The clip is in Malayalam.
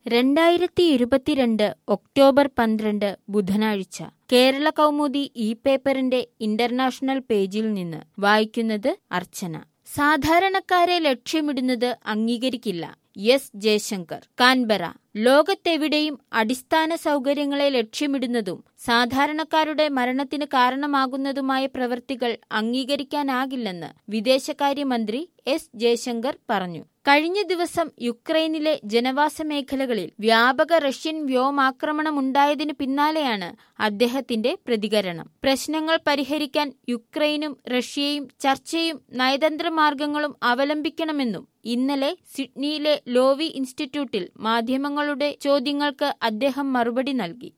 രണ്ടായിരത്തി ഇരുപത്തിരണ്ട് ഒക്ടോബർ പന്ത്രണ്ട് ബുധനാഴ്ച കേരള കൗമുദി ഇ പേപ്പറിന്റെ ഇന്റർനാഷണൽ പേജിൽ നിന്ന് വായിക്കുന്നത് അർച്ചന സാധാരണക്കാരെ ലക്ഷ്യമിടുന്നത് അംഗീകരിക്കില്ല എസ് ജയശങ്കർ കാൻബറ ലോകത്തെവിടെയും അടിസ്ഥാന സൗകര്യങ്ങളെ ലക്ഷ്യമിടുന്നതും സാധാരണക്കാരുടെ മരണത്തിന് കാരണമാകുന്നതുമായ പ്രവൃത്തികൾ അംഗീകരിക്കാനാകില്ലെന്ന് വിദേശകാര്യമന്ത്രി എസ് ജയശങ്കർ പറഞ്ഞു കഴിഞ്ഞ ദിവസം യുക്രൈനിലെ ജനവാസ മേഖലകളിൽ വ്യാപക റഷ്യൻ വ്യോമാക്രമണമുണ്ടായതിനു പിന്നാലെയാണ് അദ്ദേഹത്തിന്റെ പ്രതികരണം പ്രശ്നങ്ങൾ പരിഹരിക്കാൻ യുക്രൈനും റഷ്യയും ചർച്ചയും നയതന്ത്ര മാർഗങ്ങളും അവലംബിക്കണമെന്നും ഇന്നലെ സിഡ്നിയിലെ ലോവി ഇൻസ്റ്റിറ്റ്യൂട്ടിൽ മാധ്യമങ്ങളുടെ ചോദ്യങ്ങൾക്ക് അദ്ദേഹം മറുപടി നൽകി